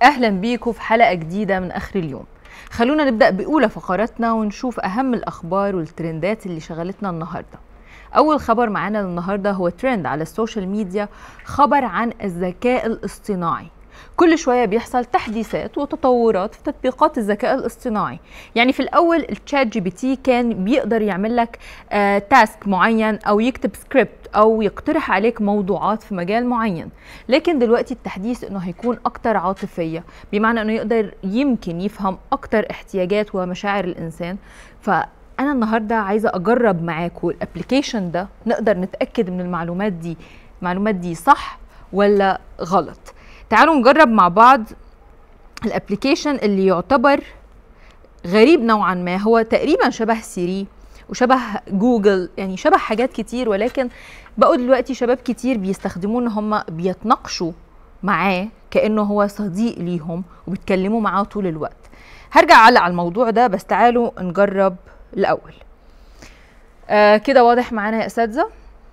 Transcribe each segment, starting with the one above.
اهلا بيكم في حلقه جديده من اخر اليوم خلونا نبدا باولى فقراتنا ونشوف اهم الاخبار والترندات اللي شغلتنا النهارده اول خبر معانا النهارده هو ترند على السوشيال ميديا خبر عن الذكاء الاصطناعي كل شويه بيحصل تحديثات وتطورات في تطبيقات الذكاء الاصطناعي يعني في الاول التشات جي بي تي كان بيقدر يعمل لك آه تاسك معين او يكتب سكريبت او يقترح عليك موضوعات في مجال معين لكن دلوقتي التحديث انه هيكون اكتر عاطفيه بمعنى انه يقدر يمكن يفهم اكتر احتياجات ومشاعر الانسان ف انا النهارده عايزه اجرب معاكم الابلكيشن ده نقدر نتاكد من المعلومات دي المعلومات دي صح ولا غلط تعالوا نجرب مع بعض الابلكيشن اللي يعتبر غريب نوعا ما هو تقريبا شبه سيري وشبه جوجل يعني شبه حاجات كتير ولكن بقوا دلوقتي شباب كتير بيستخدموه ان هم بيتناقشوا معاه كانه هو صديق ليهم وبيتكلموا معاه طول الوقت هرجع اعلق على الموضوع ده بس تعالوا نجرب الاول آه كده واضح معانا يا اساتذه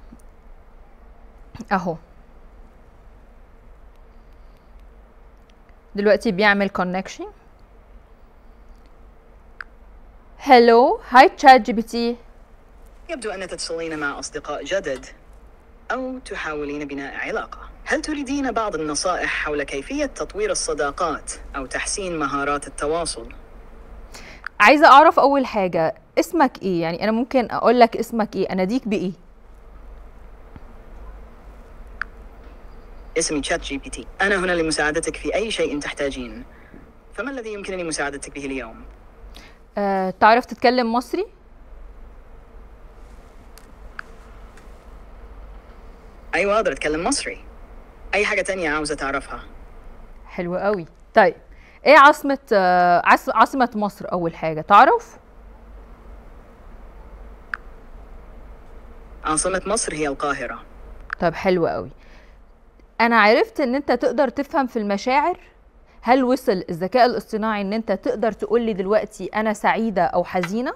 اهو دلوقتي بيعمل كونكشن هلو هاي تشات جي بي تي يبدو أن تتصلين مع أصدقاء جدد أو تحاولين بناء علاقة هل تريدين بعض النصائح حول كيفية تطوير الصداقات أو تحسين مهارات التواصل؟ عايزه اعرف اول حاجه اسمك ايه يعني انا ممكن اقول لك اسمك ايه اناديك بايه اسمي تشات جي بي تي أنا هنا لمساعدتك في أي شيء تحتاجين فما الذي يمكنني مساعدتك به اليوم؟ آه، تعرف تتكلم مصري أيوة أقدر أتكلم مصري أي حاجة تانية عاوزة تعرفها حلو قوي طيب ايه عاصمه آه، عاص- عاصمه مصر اول حاجه تعرف عاصمة مصر هي القاهرة طب حلو قوي انا عرفت ان انت تقدر تفهم في المشاعر هل وصل الذكاء الاصطناعي ان انت تقدر تقول لي دلوقتي انا سعيده او حزينه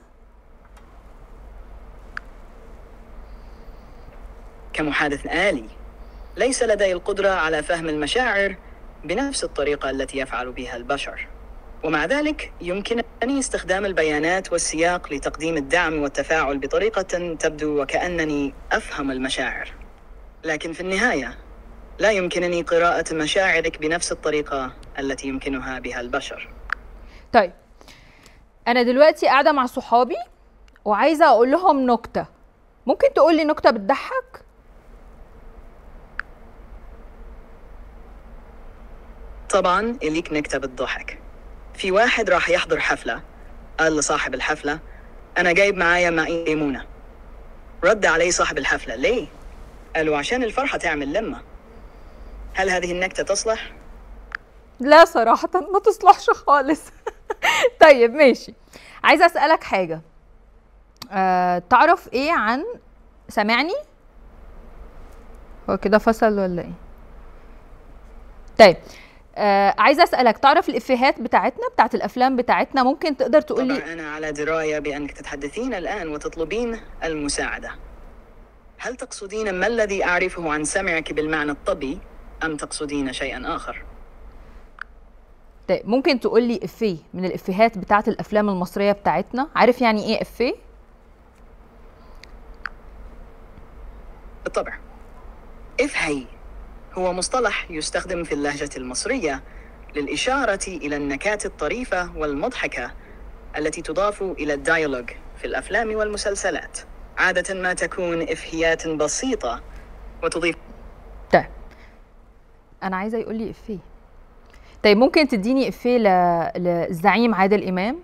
كمحادث آلي ليس لدي القدرة على فهم المشاعر بنفس الطريقة التي يفعل بها البشر ومع ذلك يمكنني استخدام البيانات والسياق لتقديم الدعم والتفاعل بطريقة تبدو وكأنني أفهم المشاعر لكن في النهاية لا يمكنني قراءة مشاعرك بنفس الطريقة التي يمكنها بها البشر طيب انا دلوقتي قاعده مع صحابي وعايزه اقول لهم نكته ممكن تقول لي نكته بتضحك طبعا إليك نكتة بالضحك في واحد راح يحضر حفلة قال لصاحب الحفلة أنا جايب معايا ماء ليمونة رد عليه صاحب الحفلة ليه؟ قالوا عشان الفرحة تعمل لمة هل هذه النكتة تصلح؟ لا صراحة ما تصلحش خالص طيب ماشي عايزة أسألك حاجة أه تعرف ايه عن سامعني هو كده فصل ولا ايه طيب آه عايزه اسالك تعرف الافيهات بتاعتنا بتاعت الافلام بتاعتنا ممكن تقدر تقول لي طبعا أنا على دراية بأنك تتحدثين الآن وتطلبين المساعدة هل تقصدين ما الذي أعرفه عن سمعك بالمعنى الطبي أم تقصدين شيئا آخر؟ طيب ممكن تقول لي افيه من الافيهات بتاعت الافلام المصريه بتاعتنا عارف يعني ايه افيه بالطبع إفهي هو مصطلح يستخدم في اللهجة المصرية للإشارة إلى النكات الطريفة والمضحكة التي تضاف إلى الديالوج في الأفلام والمسلسلات عادة ما تكون إفهيات بسيطة وتضيف طيب انا عايزه يقول لي افيه طيب ممكن تديني افيه ل- للزعيم عادل امام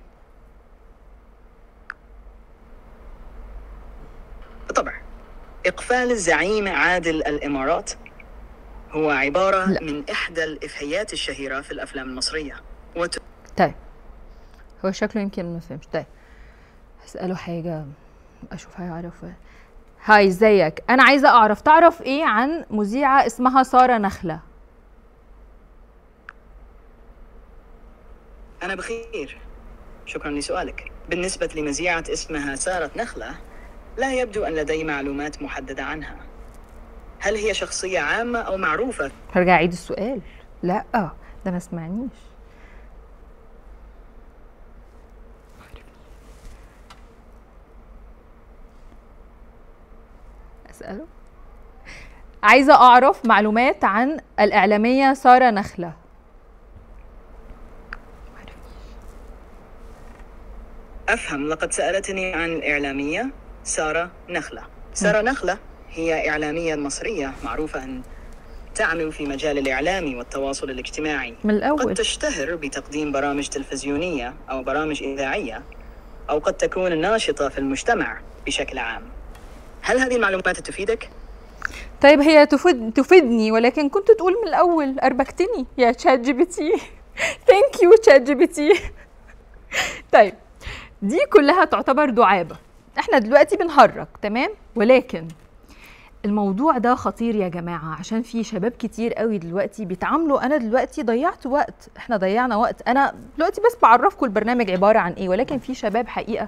بالطبع إقفال الزعيم عادل الإمارات هو عبارة لا. من إحدى الإفهيات الشهيرة في الأفلام المصرية وت... طيب هو شكله يمكن ما فهمش طيب هسأله حاجة أشوف هيعرف هاي ازيك أنا عايزة أعرف تعرف إيه عن مذيعة اسمها سارة نخلة أنا بخير شكرا لسؤالك بالنسبة لمذيعة اسمها سارة نخلة لا يبدو أن لدي معلومات محددة عنها هل هي شخصية عامة أو معروفة هرجع أعيد السؤال لا ده ما سمعنيش اساله عايزه اعرف معلومات عن الاعلاميه ساره نخله أفهم لقد سألتني عن الإعلامية سارة نخلة سارة نخلة هي إعلامية مصرية معروفة أن تعمل في مجال الإعلام والتواصل الاجتماعي من قد الاول تشتهر بتقديم برامج تلفزيونية أو برامج إذاعية أو قد تكون ناشطة في المجتمع بشكل عام هل هذه المعلومات تفيدك؟ طيب هي تفيد تفيدني ولكن كنت تقول من الاول اربكتني يا تشات جي بي تي ثانك يو تشات جي بي تي طيب دي كلها تعتبر دعابه احنا دلوقتي بنهرج تمام ولكن الموضوع ده خطير يا جماعه عشان في شباب كتير قوي دلوقتي بيتعاملوا انا دلوقتي ضيعت وقت احنا ضيعنا وقت انا دلوقتي بس بعرفكم البرنامج عباره عن ايه ولكن في شباب حقيقه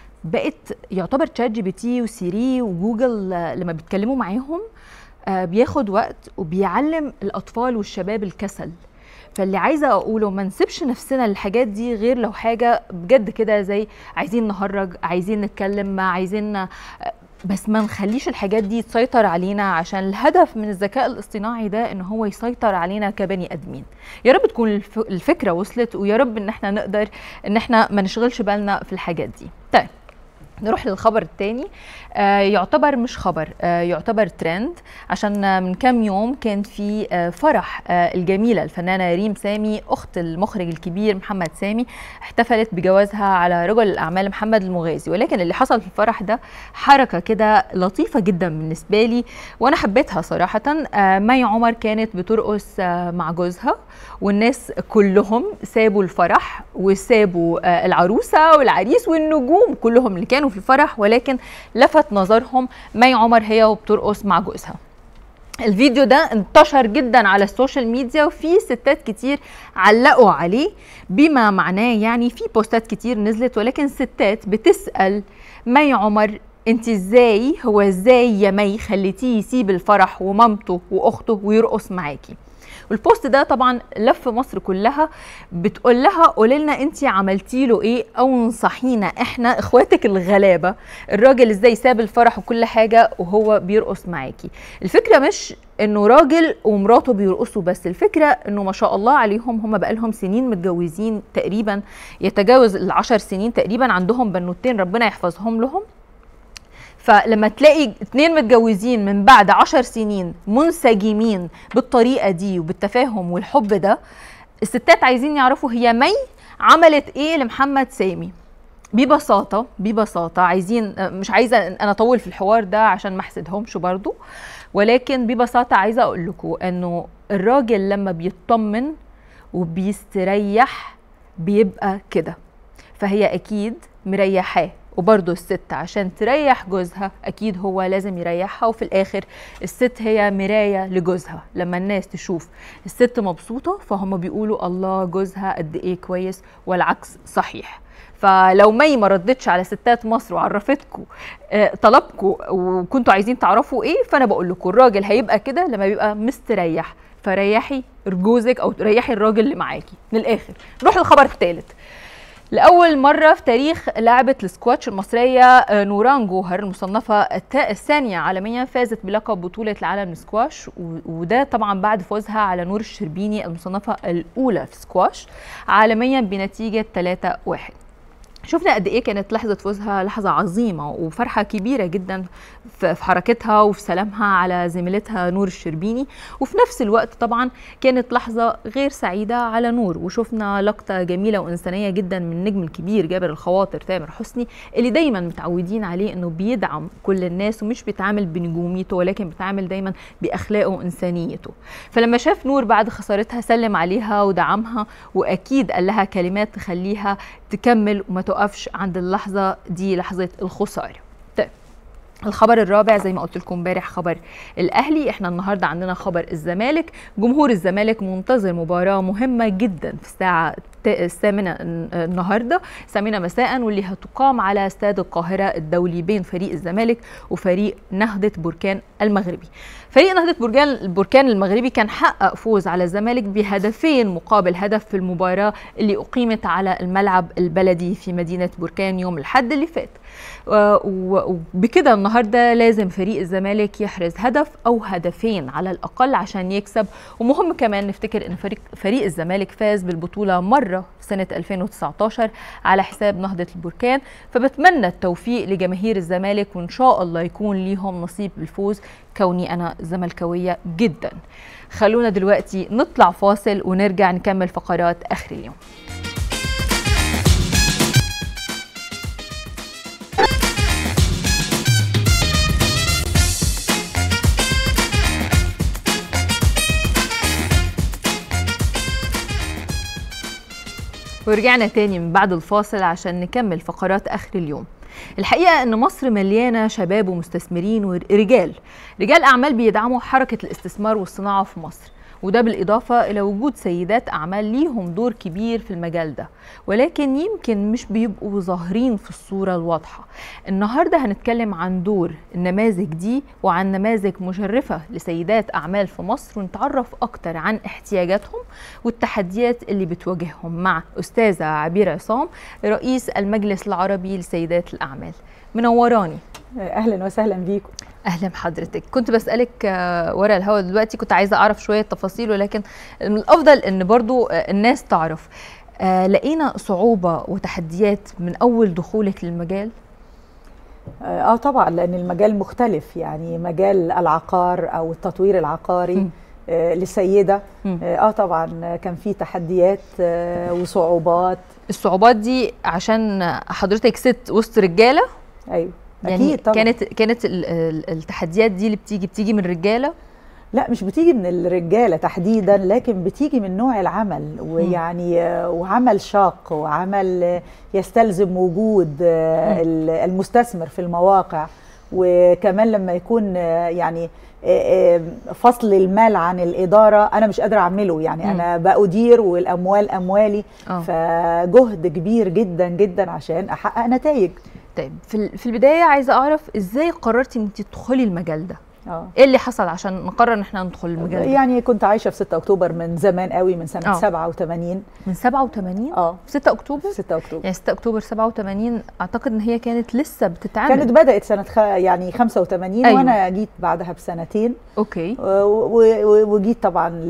بقت يعتبر تشات جي بي تي وسيري وجوجل آه، لما بيتكلموا معاهم آه، بياخد وقت وبيعلم الاطفال والشباب الكسل فاللي عايزه اقوله ما نسيبش نفسنا للحاجات دي غير لو حاجه بجد كده زي عايزين نهرج عايزين نتكلم ما عايزين آه، بس ما نخليش الحاجات دي تسيطر علينا عشان الهدف من الذكاء الاصطناعي ده ان هو يسيطر علينا كبني ادمين يا رب تكون الف- الفكره وصلت ويا رب ان احنا نقدر ان احنا ما نشغلش بالنا في الحاجات دي طيب نروح للخبر الثاني آه يعتبر مش خبر آه يعتبر ترند عشان آه، من كام يوم كان في آه فرح آه الجميله الفنانه ريم سامي اخت المخرج الكبير محمد سامي احتفلت بجوازها على رجل الاعمال محمد المغازي ولكن اللي حصل في الفرح ده حركه كده لطيفه جدا بالنسبه لي وانا حبيتها صراحه آه مي عمر كانت بترقص آه مع جوزها والناس كلهم سابوا الفرح وسابوا آه، العروسه والعريس والنجوم كلهم اللي كانوا في الفرح ولكن لفت نظرهم مي عمر هي وبترقص مع جوزها الفيديو ده انتشر جدا على السوشيال ميديا وفي ستات كتير علقوا عليه بما معناه يعني في بوستات كتير نزلت ولكن ستات بتسأل مي عمر انت ازاي هو ازاي يا مي خليتيه يسيب الفرح ومامته واخته ويرقص معاكي والبوست ده طبعا لف مصر كلها بتقول لها قولي لنا انت عملتي له ايه او انصحينا احنا اخواتك الغلابه الراجل ازاي ساب الفرح وكل حاجه وهو بيرقص معاكي الفكره مش انه راجل ومراته بيرقصوا بس الفكره انه ما شاء الله عليهم هم بقالهم سنين متجوزين تقريبا يتجاوز العشر سنين تقريبا عندهم بنوتين ربنا يحفظهم لهم فلما تلاقي اتنين متجوزين من بعد عشر سنين منسجمين بالطريقة دي وبالتفاهم والحب ده الستات عايزين يعرفوا هي مي عملت ايه لمحمد سامي ببساطة ببساطة عايزين مش عايزة أنا أطول في الحوار ده عشان ما أحسدهمش برضو ولكن ببساطة عايزة أقول لكم إنه الراجل لما بيطمن وبيستريح بيبقى كده فهي أكيد مريحاه وبرضه الست عشان تريح جوزها اكيد هو لازم يريحها وفي الاخر الست هي مرايه لجوزها لما الناس تشوف الست مبسوطه فهم بيقولوا الله جوزها قد ايه كويس والعكس صحيح فلو مي ما ردتش على ستات مصر وعرفتكم آه، طلبكم وكنتوا عايزين تعرفوا ايه فانا بقول لكم الراجل هيبقى كده لما بيبقى مستريح فريحي جوزك او ريحي الراجل اللي معاكي من الاخر نروح للخبر الثالث لأول مرة في تاريخ لعبة السكواتش المصرية آه، نوران جوهر المصنفة التا- الثانية عالميا فازت بلقب بطولة العالم للسكواش و- وده طبعا بعد فوزها على نور الشربيني المصنفة الأولى في سكواش عالميا بنتيجة 3-1 شفنا قد ايه كانت لحظه فوزها لحظه عظيمه وفرحه كبيره جدا في في حركتها وفي سلامها على زميلتها نور الشربيني وفي نفس الوقت طبعا كانت لحظه غير سعيده على نور وشفنا لقطه جميله وانسانيه جدا من النجم الكبير جابر الخواطر تامر حسني اللي دايما متعودين عليه انه بيدعم كل الناس ومش بيتعامل بنجوميته ولكن بيتعامل دايما باخلاقه وانسانيته فلما شاف نور بعد خسارتها سلم عليها ودعمها واكيد قال لها كلمات تخليها تكمل وما تقفش عند اللحظه دي لحظه الخساره طيب الخبر الرابع زي ما قلت لكم امبارح خبر الاهلي احنا النهارده عندنا خبر الزمالك جمهور الزمالك منتظر مباراه مهمه جدا في الساعه الثامنة النهاردة الثامنة مساء واللي هتقام على استاد القاهرة الدولي بين فريق الزمالك وفريق نهضة بركان المغربي فريق نهضة بركان البركان المغربي كان حقق فوز على الزمالك بهدفين مقابل هدف في المباراة اللي أقيمت على الملعب البلدي في مدينة بركان يوم الحد اللي فات وبكده النهارده لازم فريق الزمالك يحرز هدف او هدفين على الاقل عشان يكسب ومهم كمان نفتكر ان فريق فريق الزمالك فاز بالبطوله مره في سنه 2019 على حساب نهضه البركان فبتمنى التوفيق لجماهير الزمالك وان شاء الله يكون ليهم نصيب بالفوز كوني انا زملكاويه جدا خلونا دلوقتي نطلع فاصل ونرجع نكمل فقرات اخر اليوم ورجعنا تاني من بعد الفاصل عشان نكمل فقرات آخر اليوم الحقيقة أن مصر مليانة شباب ومستثمرين ورجال رجال أعمال بيدعموا حركة الاستثمار والصناعة في مصر وده بالإضافة إلى وجود سيدات أعمال ليهم دور كبير في المجال ده ولكن يمكن مش بيبقوا ظاهرين في الصورة الواضحة النهاردة هنتكلم عن دور النماذج دي وعن نماذج مشرفة لسيدات أعمال في مصر ونتعرف أكتر عن احتياجاتهم والتحديات اللي بتواجههم مع أستاذة عبير عصام رئيس المجلس العربي لسيدات الأعمال منوراني اهلا وسهلا بيكم اهلا بحضرتك كنت بسالك ورا الهوا دلوقتي كنت عايزه اعرف شويه تفاصيل ولكن من الافضل ان برضو الناس تعرف لقينا صعوبه وتحديات من اول دخولك للمجال اه طبعا لان المجال مختلف يعني مجال العقار او التطوير العقاري م. آه لسيده م. اه طبعا كان في تحديات آه وصعوبات الصعوبات دي عشان حضرتك ست وسط رجاله ايوه يعني أكيد طبعا. كانت كانت التحديات دي اللي بتيجي بتيجي من الرجاله لا مش بتيجي من الرجاله تحديدا لكن بتيجي من نوع العمل ويعني وعمل شاق وعمل يستلزم وجود المستثمر في المواقع وكمان لما يكون يعني فصل المال عن الإدارة أنا مش قادرة أعمله يعني م. أنا بأدير والأموال أموالي أوه. فجهد كبير جدا جدا عشان أحقق نتائج طيب في البدايه عايزه اعرف ازاي قررتي ان تدخلي المجال ده اه ايه اللي حصل عشان نقرر ان احنا ندخل المجال ده يعني كنت عايشه في 6 اكتوبر من زمان قوي من سنه أوه. 87 من 87 اه في 6 اكتوبر في 6 اكتوبر يعني 6 اكتوبر 87 اعتقد ان هي كانت لسه بتتعمل كانت بدات سنه خ... يعني 85 أيوة. وانا جيت بعدها بسنتين اوكي و... وجيت طبعا ل...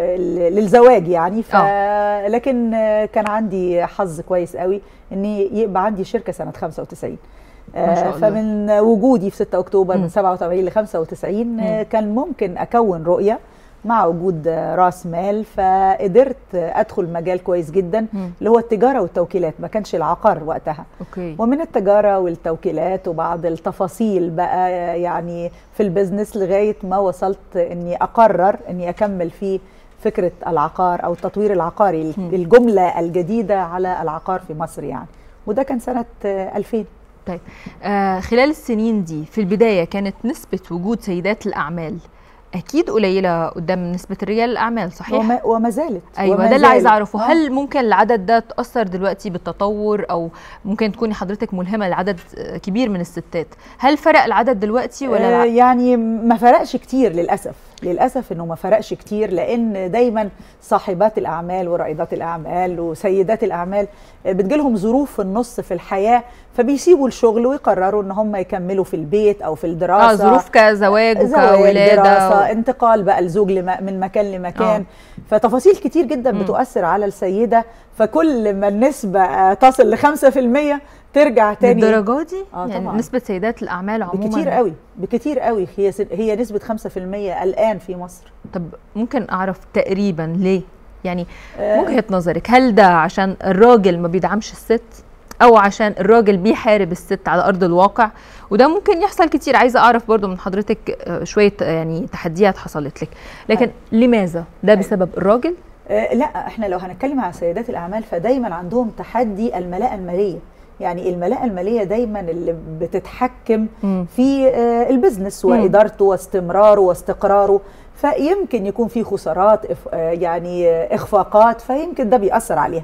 للزواج يعني ف... أوه. لكن كان عندي حظ كويس قوي ان يبقى عندي شركه سنه 95 ما شاء الله. فمن وجودي في 6 اكتوبر م. من 87 ل 95 م. كان ممكن اكون رؤيه مع وجود راس مال فقدرت ادخل مجال كويس جدا م. اللي هو التجاره والتوكيلات ما كانش العقار وقتها أوكي. ومن التجاره والتوكيلات وبعض التفاصيل بقى يعني في البزنس لغايه ما وصلت اني اقرر اني اكمل في فكره العقار او التطوير العقاري م. الجمله الجديده على العقار في مصر يعني وده كان سنه 2000 طيب آه خلال السنين دي في البدايه كانت نسبه وجود سيدات الاعمال اكيد قليله قدام نسبه رجال الاعمال صحيح وما, وما زالت ايوه وما ده اللي عايز اعرفه آه. هل ممكن العدد ده تاثر دلوقتي بالتطور او ممكن تكوني حضرتك ملهمه لعدد كبير من الستات هل فرق العدد دلوقتي ولا آه لا يعني ما فرقش كتير للاسف للاسف انه ما فرقش كتير لان دايما صاحبات الاعمال ورائدات الاعمال وسيدات الاعمال بتجيلهم ظروف في النص في الحياه فبيسيبوا الشغل ويقرروا ان هم يكملوا في البيت او في الدراسه اه ظروف كزواج زواج وكولاده دراسه و... انتقال بقى الزوج لم... من مكان لمكان آه. فتفاصيل كتير جدا مم. بتؤثر على السيده فكل ما النسبه تصل ل 5% ترجع تاني للدرجه دي آه يعني طبعاً. نسبه سيدات الاعمال عموما بكتير قوي بكتير قوي هي س- هي نسبه 5% الان في مصر طب ممكن اعرف تقريبا ليه يعني آه. وجهه نظرك هل ده عشان الراجل ما بيدعمش الست او عشان الراجل بيحارب الست على ارض الواقع وده ممكن يحصل كتير عايزه اعرف برضو من حضرتك آه، شويه آه، يعني تحديات حصلت لك لكن لماذا ده بسبب الراجل آه، لا احنا لو هنتكلم على سيدات الاعمال فدايما عندهم تحدي الملاءه الماليه يعني الملاءه الماليه دايما اللي بتتحكم مم. في آه، البزنس وادارته واستمراره واستقراره فيمكن يكون في خسارات إف- آه، يعني آه، اخفاقات فيمكن ده بيأثر عليها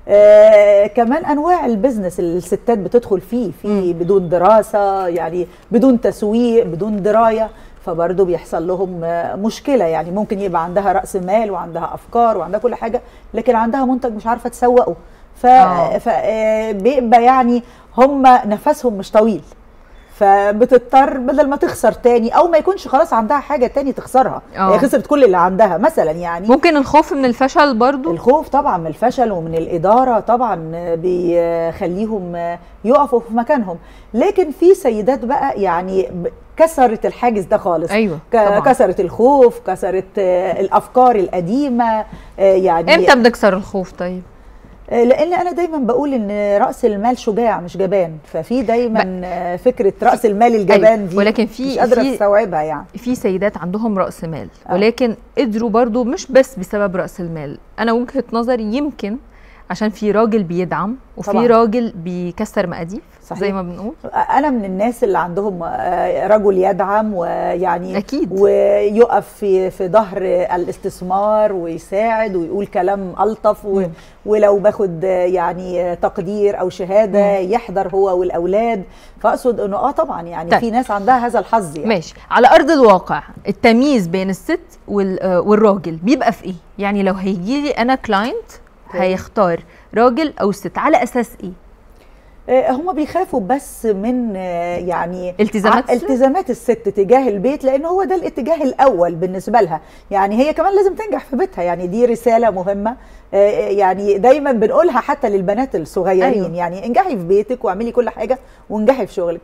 آه كمان انواع البزنس اللي الستات بتدخل فيه في بدون دراسه يعني بدون تسويق بدون درايه فبرضه بيحصل لهم آه، مشكله يعني ممكن يبقى عندها راس مال وعندها افكار وعندها كل حاجه لكن عندها منتج مش عارفه تسوقه ف... آه. فبيبقى يعني هم نفسهم مش طويل فبتضطر بدل ما تخسر تاني او ما يكونش خلاص عندها حاجه تاني تخسرها آه. هي خسرت كل اللي عندها مثلا يعني ممكن الخوف من الفشل برضو الخوف طبعا من الفشل ومن الإدارة طبعا بيخليهم يقفوا في مكانهم لكن في سيدات بقى يعني ب- كسرت الحاجز ده خالص ايوه ك- طبعا كسرت الخوف كسرت آه، الأفكار القديمة آه، يعني امتى بنكسر الخوف طيب آه، لان انا دايما بقول ان راس المال شجاع مش جبان ففي دايما آه، فكره راس المال الجبان دي ولكن مش في قادره في استوعبها يعني في سيدات عندهم راس مال آه. ولكن قدروا برضو مش بس بسبب راس المال انا وجهه نظري يمكن عشان في راجل بيدعم وفي طبعاً. راجل بيكسر مقاديف صحيح. زي ما بنقول انا من الناس اللي عندهم آه، رجل يدعم ويعني اكيد ويقف في في ظهر الاستثمار ويساعد ويقول كلام الطف و مم. ولو باخد يعني تقدير او شهاده يحضر هو والاولاد فاقصد انه اه طبعا يعني طيب. في ناس عندها هذا الحظ يعني ماشي على ارض الواقع التمييز بين الست وال- آه، والراجل بيبقى في ايه يعني لو هيجي لي انا كلاينت طيب. هيختار راجل او ست على اساس ايه آه، هم بيخافوا بس من آه، يعني التزامات ع- الست؟ التزامات الست تجاه البيت لان هو ده الاتجاه الاول بالنسبه لها يعني هي كمان لازم تنجح في بيتها يعني دي رساله مهمه آه، يعني دايما بنقولها حتى للبنات الصغيرين أيوة. أيوه. يعني انجحي في بيتك واعملي كل حاجه وانجحي في شغلك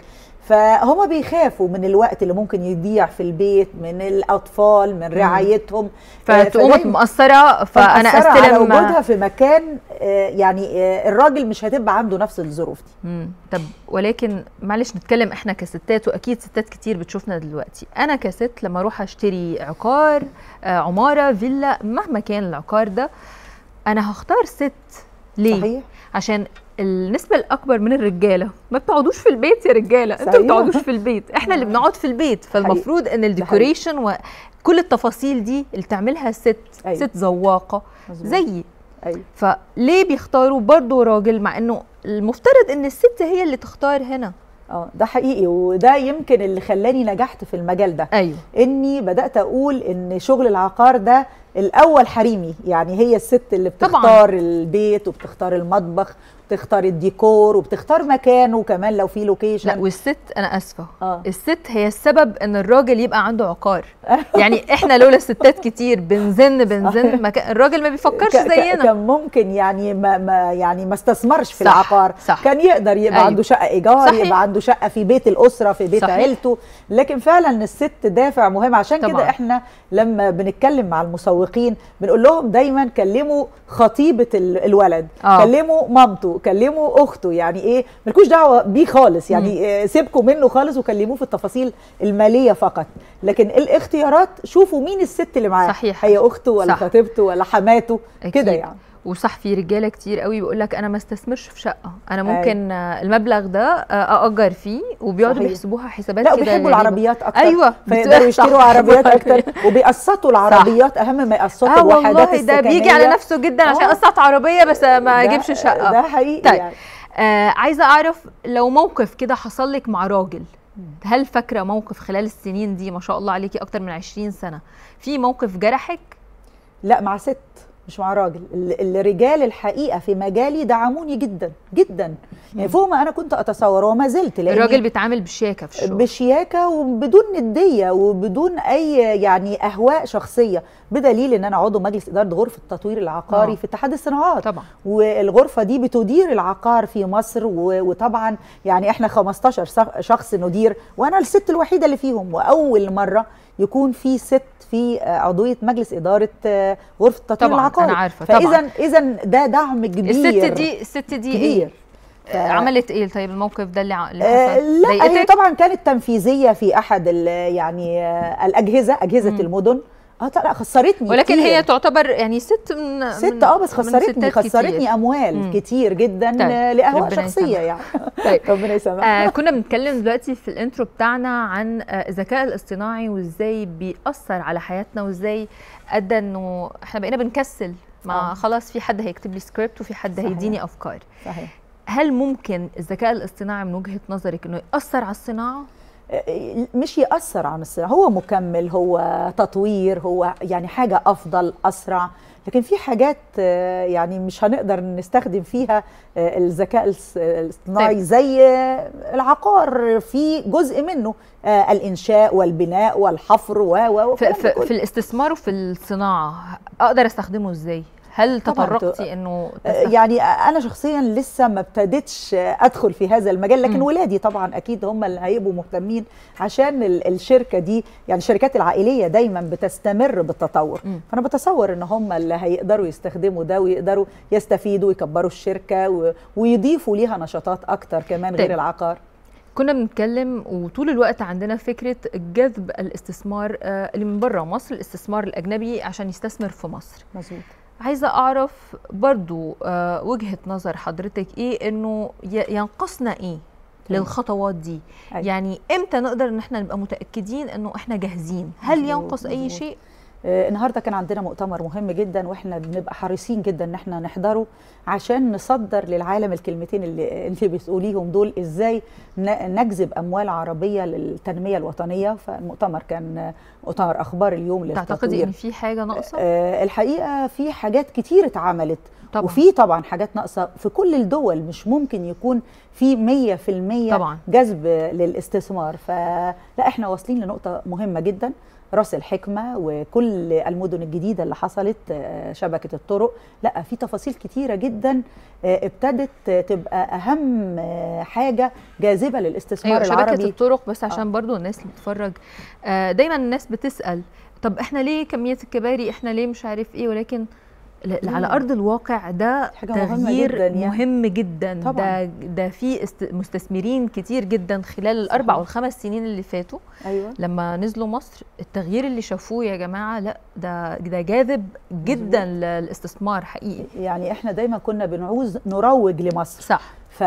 فهم بيخافوا من الوقت اللي ممكن يضيع في البيت من الاطفال من رعايتهم آه، فتقوم فدايماً- مقصره فانا فمأثرة على استلم وجودها في مكان آه، يعني آه، الراجل مش هتبقى عنده نفس الظروف دي مم. طب ولكن معلش نتكلم احنا كستات واكيد ستات كتير بتشوفنا دلوقتي انا كست لما اروح اشتري عقار آه عماره فيلا مهما كان العقار ده انا هختار ست ليه صحيح عشان النسبة الأكبر من الرجالة ما بتقعدوش في البيت يا رجالة انتوا ما صحيح. بتقعدوش في البيت احنا اللي بنقعد في البيت فالمفروض ان الديكوريشن وكل التفاصيل دي اللي تعملها ست أيوة. ست ذواقة مظبوط. زيي ايوه فليه بيختاروا برضه راجل مع انه المفترض ان الست هي اللي تختار هنا اه ده حقيقي وده يمكن اللي خلاني نجحت في المجال ده ايوه اني بدات اقول ان شغل العقار ده الاول حريمي يعني هي الست اللي طبعاً. بتختار البيت وبتختار المطبخ بتختار الديكور وبتختار مكانه كمان لو في لا لوكيشن والست انا اسفه اه الست هي السبب ان الراجل يبقى عنده عقار يعني احنا لولا ستات كتير بنزن بنزن ما كان الراجل ما بيفكرش ك- ك- زينا كان ممكن يعني ما, ما يعني ما استثمرش في صح، العقار صح. كان يقدر يبقى أيوة. عنده شقه ايجار صحيح. يبقى عنده شقه في بيت الاسره في بيت صحيح. عيلته لكن فعلا الست دافع مهم عشان طبعاً. كده احنا لما بنتكلم مع المسوقين بنقول لهم دايما كلموا خطيبه ال- الولد آه. كلموا مامته كلموا اخته يعني ايه ملكوش دعوه بيه خالص يعني آه، سيبكوا منه خالص وكلموه في التفاصيل الماليه فقط لكن الاختيارات شوفوا مين الست اللي معاه صحيح. هي اخته ولا صح. خطيبته ولا حماته كده أكيد. يعني وصح في رجاله كتير قوي بيقول لك انا ما استثمرش في شقه انا ممكن آه، المبلغ ده آه، ااجر فيه وبيقعدوا صحيح. بيحسبوها حسابات لا كده وبيحبوا غريبة. العربيات اكتر ايوه فيقدروا بتبقى يشتروا صح. عربيات اكتر وبيقسطوا العربيات اهم ما يقسطوا اه الوحدات والله ده بيجي على السكنية. نفسه جدا عشان آه. قسط عربيه بس ما ده- يجيبش شقه ده حقيقي طيب. يعني آه عايزه اعرف لو موقف كده حصل لك مع راجل هل فاكره موقف خلال السنين دي ما شاء الله عليكي اكتر من 20 سنه في موقف جرحك لا مع ست مش مع راجل ال- الرجال الحقيقه في مجالي دعموني جدا جدا يعني فوق ما انا كنت اتصور وما زلت لأني الراجل بيتعامل بشياكه في الشغل بشياكه وبدون نديه وبدون اي يعني اهواء شخصيه بدليل ان انا عضو مجلس اداره غرفه التطوير العقاري آه. في اتحاد الصناعات طبعا والغرفه دي بتدير العقار في مصر و- وطبعا يعني احنا 15 شخ- شخص ندير وانا الست الوحيده اللي فيهم واول مره يكون في ست في آه، عضويه مجلس اداره آه، غرفه التطوير طبعاً، العقاري أنا عارفة، طبعاً. فاذا اذا ده دعم كبير الست دي الست دي ايه كبير آه، عملت ايه طيب الموقف ده اللي ع- اللي آه حصل لا هي ضايقتك؟ طبعا كانت تنفيذيه في احد ال- يعني آه الاجهزه اجهزه مم. المدن اه لا خسرتني ولكن كتير. هي تعتبر يعني ست من ست من- اه بس من خسرتني ستات خسرتني كتير. اموال مم. كتير جدا طيب، آه، لاهواء ربنا شخصيه يسامحك. يعني طيب ربنا يسامحك آه كنا بنتكلم دلوقتي في الانترو بتاعنا عن آه الذكاء الاصطناعي وازاي بيأثر على حياتنا وازاي ادى انه احنا بقينا بنكسل مع آه. خلاص في حد هيكتب لي سكريبت وفي حد صحيح. هيديني افكار صحيح هل ممكن الذكاء الاصطناعي من وجهه نظرك انه ياثر على الصناعه مش يأثر عن الصناعة هو مكمل هو تطوير هو يعني حاجة أفضل أسرع لكن في حاجات آه، يعني مش هنقدر نستخدم فيها آه، الذكاء الص- الاصطناعي طيب. زي آه، العقار في جزء منه آه، الإنشاء والبناء والحفر و و في, والكلام ده في, كله. في الاستثمار وفي الصناعه اقدر استخدمه ازاي هل طبعاً تطرقتي انه آه، تستخدم- يعني انا شخصيا لسه ما ابتديتش ادخل في هذا المجال لكن مم. ولادي طبعا اكيد هم اللي هيبقوا مهتمين عشان ال- الشركه دي يعني الشركات العائليه دايما بتستمر بالتطور مم. فانا بتصور ان هم اللي هيقدروا يستخدموا ده ويقدروا يستفيدوا ويكبروا الشركه و- ويضيفوا ليها نشاطات اكتر كمان طيب. غير العقار كنا بنتكلم وطول الوقت عندنا فكره جذب الاستثمار آه، اللي من بره مصر الاستثمار الاجنبي عشان يستثمر في مصر مظبوط عايزه اعرف برضو آه، وجهه نظر حضرتك ايه انه ي- ينقصنا ايه تمام. للخطوات دي أيوة. يعني امتى نقدر ان احنا نبقى متاكدين انه احنا جاهزين هل مظبوط، ينقص اي مظبوط. شيء آه، النهارده كان عندنا مؤتمر مهم جدا واحنا بنبقى حريصين جدا ان احنا نحضره عشان نصدر للعالم الكلمتين اللي اللي بتقوليهم دول ازاي ن- نجذب اموال عربيه للتنميه الوطنيه فالمؤتمر كان آه، مؤتمر اخبار اليوم تعتقدي للتطوير ان في حاجه ناقصه آه، الحقيقه في حاجات كتير اتعملت طبعا وفي طبعا حاجات ناقصه في كل الدول مش ممكن يكون في 100% طبعا. جذب للاستثمار فلا احنا واصلين لنقطه مهمه جدا راس الحكمه وكل المدن الجديده اللي حصلت آه، شبكه الطرق لا في تفاصيل كتيره جدا آه، ابتدت آه، تبقى اهم آه، حاجه جاذبه للاستثمار ايوه شبكه العربي الطرق بس عشان برضو الناس اللي بتتفرج آه، دايما الناس بتسال طب احنا ليه كميه الكباري احنا ليه مش عارف ايه ولكن ل- على مم. ارض الواقع ده حاجة مهمة تغيير جداً يعني. مهم جدا طبعاً. ده ده في است- مستثمرين كتير جدا خلال الاربع صحيح. والخمس سنين اللي فاتوا ايوه لما نزلوا مصر التغيير اللي شافوه يا جماعه لا ده ده جاذب جدا للاستثمار حقيقي يعني احنا دايما كنا بنعوز نروج لمصر صح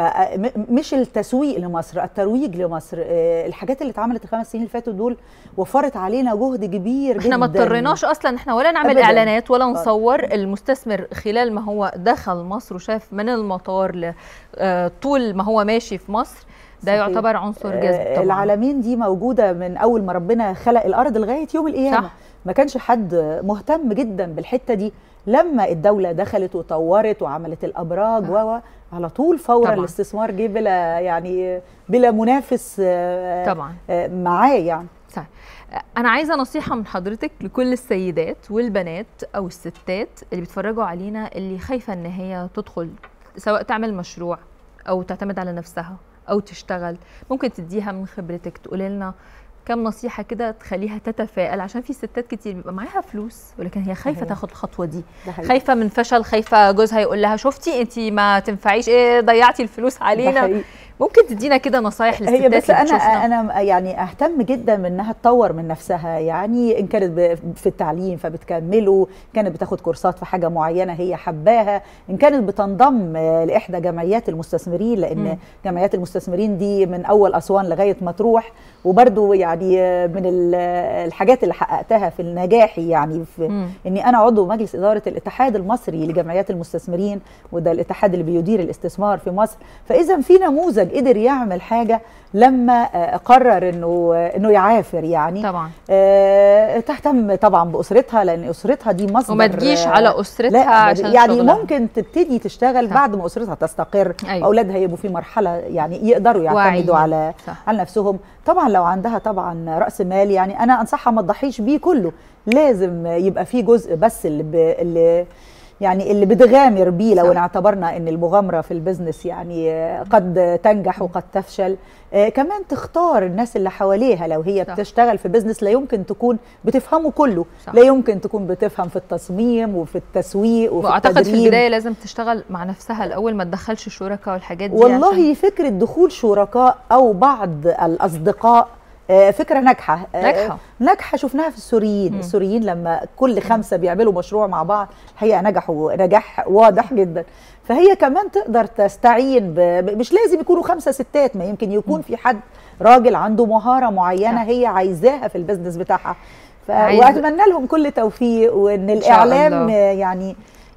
فمش التسويق لمصر الترويج لمصر آه، الحاجات اللي اتعملت الخمس سنين اللي فاتوا دول وفرت علينا جهد كبير جدا احنا ما اضطريناش اصلا احنا ولا نعمل أبداً. اعلانات ولا آه. نصور المستثمر خلال ما هو دخل مصر وشاف من المطار ل آه، طول ما هو ماشي في مصر ده صحيح. يعتبر عنصر آه، جذب طبعا العالمين دي موجوده من اول ما ربنا خلق الارض لغايه يوم القيامه صح. ما كانش حد مهتم جدا بالحته دي لما الدوله دخلت وطورت وعملت الابراج صح. و و على طول فورا طبعاً. الاستثمار جه بلا يعني بلا منافس آه، طبعا آه، معاه يعني صح انا عايزه نصيحه من حضرتك لكل السيدات والبنات او الستات اللي بيتفرجوا علينا اللي خايفه ان هي تدخل سواء تعمل مشروع او تعتمد على نفسها او تشتغل ممكن تديها من خبرتك تقولي لنا كم نصيحه كده تخليها تتفائل عشان في ستات كتير بيبقى معاها فلوس ولكن هي خايفه صحيح. تاخد الخطوه دي ده حقيقي. خايفه من فشل خايفه جوزها يقول لها شفتي انت ما تنفعيش ايه ضيعتي الفلوس ده علينا حقيقي. ممكن تدينا كده نصايح للستات هي بس اللي انا بتشوفنا؟ انا يعني اهتم جدا بانها تطور من نفسها يعني ان كانت ب- في التعليم فبتكمله كانت بتاخد كورسات في حاجه معينه هي حباها ان كانت بتنضم آه، لاحدى جمعيات المستثمرين لان مم. جمعيات المستثمرين دي من اول اسوان لغايه مطروح وبرده يعني آه، من ال- الحاجات اللي حققتها في النجاح يعني في مم. اني انا عضو مجلس اداره الاتحاد المصري لجمعيات المستثمرين وده الاتحاد اللي بيدير الاستثمار في مصر فاذا في نموذج قدر يعمل حاجه لما آه، قرر انه آه، انه يعافر يعني طبعا آه، تهتم طبعا باسرتها لان اسرتها دي مصدر وما تجيش آه، على اسرتها لا عشان يعني شغلها. ممكن تبتدي تشتغل صح. بعد ما اسرتها تستقر أيوة. اولادها يبقوا في مرحله يعني يقدروا يعتمدوا واعيين. على صح. على نفسهم طبعا لو عندها طبعا راس مال يعني انا انصحها ما تضحيش بيه كله لازم يبقى في جزء بس اللي, ب... اللي يعني اللي بتغامر بيه لو صح. ان اعتبرنا ان المغامره في البزنس يعني آه، قد تنجح وقد تفشل آه، كمان تختار الناس اللي حواليها لو هي صح. بتشتغل في بزنس لا يمكن تكون بتفهمه كله صح. لا يمكن تكون بتفهم في التصميم وفي التسويق وفي واعتقد في التدريب البدايه لازم تشتغل مع نفسها الاول ما تدخلش شركاء والحاجات دي والله عشان- فكرة دخول شركاء أو بعض الأصدقاء آه، فكرة ناجحة آه، ناجحة. ناجحة شفناها في السوريين مم. السوريين لما كل خمسة بيعملوا مشروع مع بعض الحقيقة نجحوا نجاح واضح جدا فهي كمان تقدر تستعين ب... ب- مش لازم يكونوا خمسة ستات ما يمكن يكون في حد راجل عنده مهارة معينة صح. هي عايزاها في البزنس بتاعها ف... عايز- وأتمنى لهم كل توفيق وإن شاء الإعلام الله. آه، يعني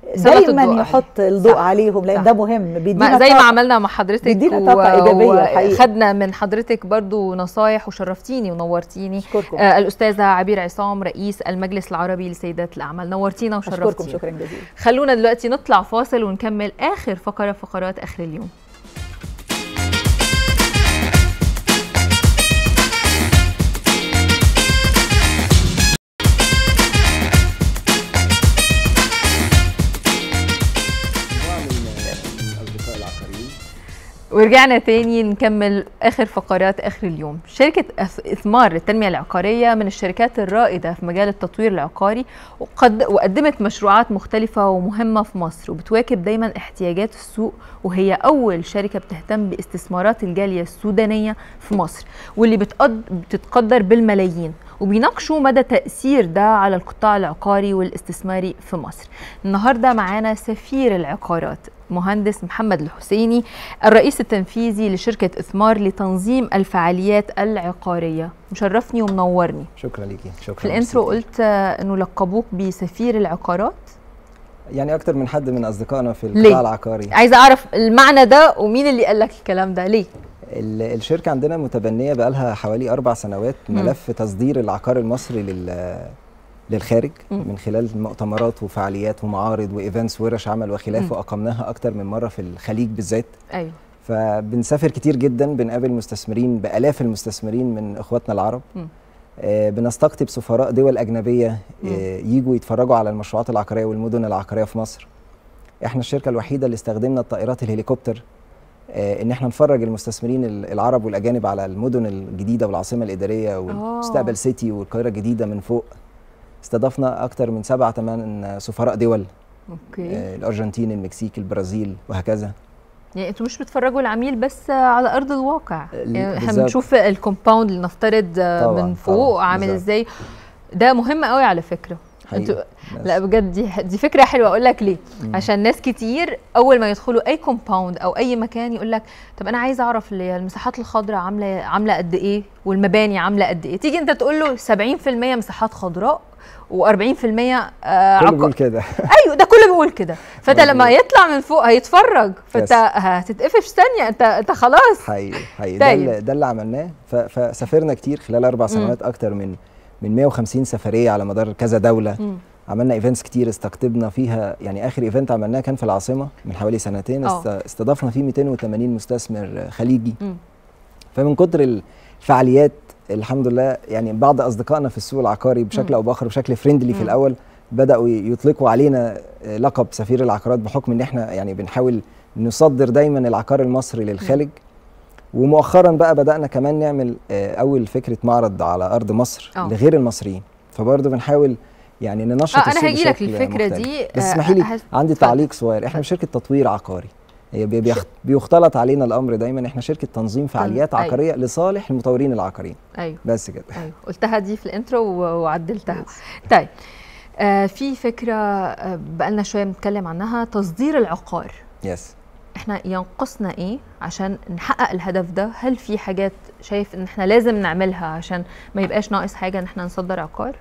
سلط دايما الضوء يحط عليه. الضوء صح. عليهم لان صح. ده مهم بيدينا ما زي ما طاقة. عملنا مع حضرتك بيدينا طاقة إيجابية الحقيقة. خدنا من حضرتك برضو نصايح وشرفتيني ونورتيني اشكركم آه الاستاذه عبير عصام رئيس المجلس العربي لسيدات الاعمال نورتينا اشكركم وشرفتينا شكرا جزيلا خلونا دلوقتي نطلع فاصل ونكمل اخر فقره في فقرات اخر اليوم الاصدقاء العقاريين ورجعنا تاني نكمل اخر فقرات اخر اليوم شركه أث- اثمار للتنميه العقاريه من الشركات الرائده في مجال التطوير العقاري وقد وقدمت مشروعات مختلفه ومهمه في مصر وبتواكب دايما احتياجات السوق وهي اول شركه بتهتم باستثمارات الجاليه السودانيه في مصر واللي بتقد بتتقدر بالملايين وبيناقشوا مدى تأثير ده على القطاع العقاري والاستثماري في مصر النهاردة معانا سفير العقارات مهندس محمد الحسيني الرئيس التنفيذي لشركة إثمار لتنظيم الفعاليات العقارية مشرفني ومنورني شكرا ليكي شكرا في الانترو ميرسي قلت آه، انه لقبوك بسفير العقارات كتير. يعني اكتر من حد من اصدقائنا في ليه؟ القطاع العقاري عايزه اعرف المعنى ده ومين اللي قال لك الكلام ده ليه ال- الشركه عندنا متبنيه بقالها حوالي اربع سنوات مم. ملف تصدير العقار المصري لل للخارج مم. من خلال مؤتمرات وفعاليات ومعارض وايفنتس ورش عمل مم. وخلافه اقمناها اكتر من مره في الخليج بالذات ايوه فبنسافر كتير جدا بنقابل مستثمرين بالاف المستثمرين من اخواتنا العرب مم. آه، بنستقطب سفراء دول اجنبيه مم. آه، يجوا يتفرجوا على المشروعات العقاريه والمدن العقاريه في مصر احنا الشركه الوحيده اللي استخدمنا الطائرات الهليكوبتر آه، ان احنا نفرج المستثمرين ال- العرب والاجانب على المدن الجديده والعاصمه الاداريه والمستقبل سيتي والقاهره الجديده من فوق استضفنا اكتر من سبعة ثمان سفراء دول اوكي آه، الارجنتين المكسيك البرازيل وهكذا يعني انتوا مش بتفرجوا العميل بس على ارض الواقع ال- يعني احنا بالظبط. بنشوف الكومباوند اللي نفترض آه، طبعاً، من فوق طبعاً، عامل بالظبط. ازاي ده مهم قوي على فكره انتوا حقيقي. بس. لا بجد دي دي فكره حلوه اقول لك ليه مم. عشان ناس كتير اول ما يدخلوا اي كومباوند او اي مكان يقول لك طب انا عايز اعرف اللي هي المساحات الخضراء عامله عامله قد ايه والمباني عامله قد ايه تيجي انت تقول له 70% مساحات خضراء و40% آه كله عق- بيقول كده ايوه ده كله بيقول كده فانت لما مظبوط. يطلع من فوق هيتفرج فانت يس. هتتقفش في ثانيه انت انت خلاص حقيقي حقيقي ده طيب. اللي, ده اللي عملناه ف- فسافرنا كتير خلال اربع سنوات اكتر من من 150 سفريه على مدار كذا دوله مم. عملنا ايفنتس كتير استقطبنا فيها يعني اخر ايفنت عملناه كان في العاصمه من حوالي سنتين آه. است- استضفنا فيه 280 مستثمر خليجي مم. فمن كتر الفعاليات الحمد لله يعني بعض اصدقائنا في السوق العقاري بشكل مم. او باخر بشكل فريندلي في مم. الاول بداوا يطلقوا علينا آه، لقب سفير العقارات بحكم ان احنا يعني بنحاول نصدر دايما العقار المصري للخارج ومؤخرا بقى بدانا كمان نعمل آه، اول فكره معرض على ارض مصر آه. لغير المصريين فبرضه بنحاول يعني ننشط اه انا السوق هجي لك بشكل الفكره مختلف. دي بس آه، اسمحي لي هس- عندي اتفضل. تعليق صغير احنا مش شركه تطوير عقاري هي بي- بيخ- بيختلط علينا الامر دايما احنا شركه تنظيم فعاليات أيوة. عقاريه لصالح المطورين العقاريين ايوه بس كده ايوه قلتها دي في الانترو و- وعدلتها طيب آه في فكره آه بقالنا شويه بنتكلم عنها تصدير العقار يس احنا ينقصنا ايه عشان نحقق الهدف ده هل في حاجات شايف ان احنا لازم نعملها عشان ما يبقاش ناقص حاجه ان احنا نصدر عقار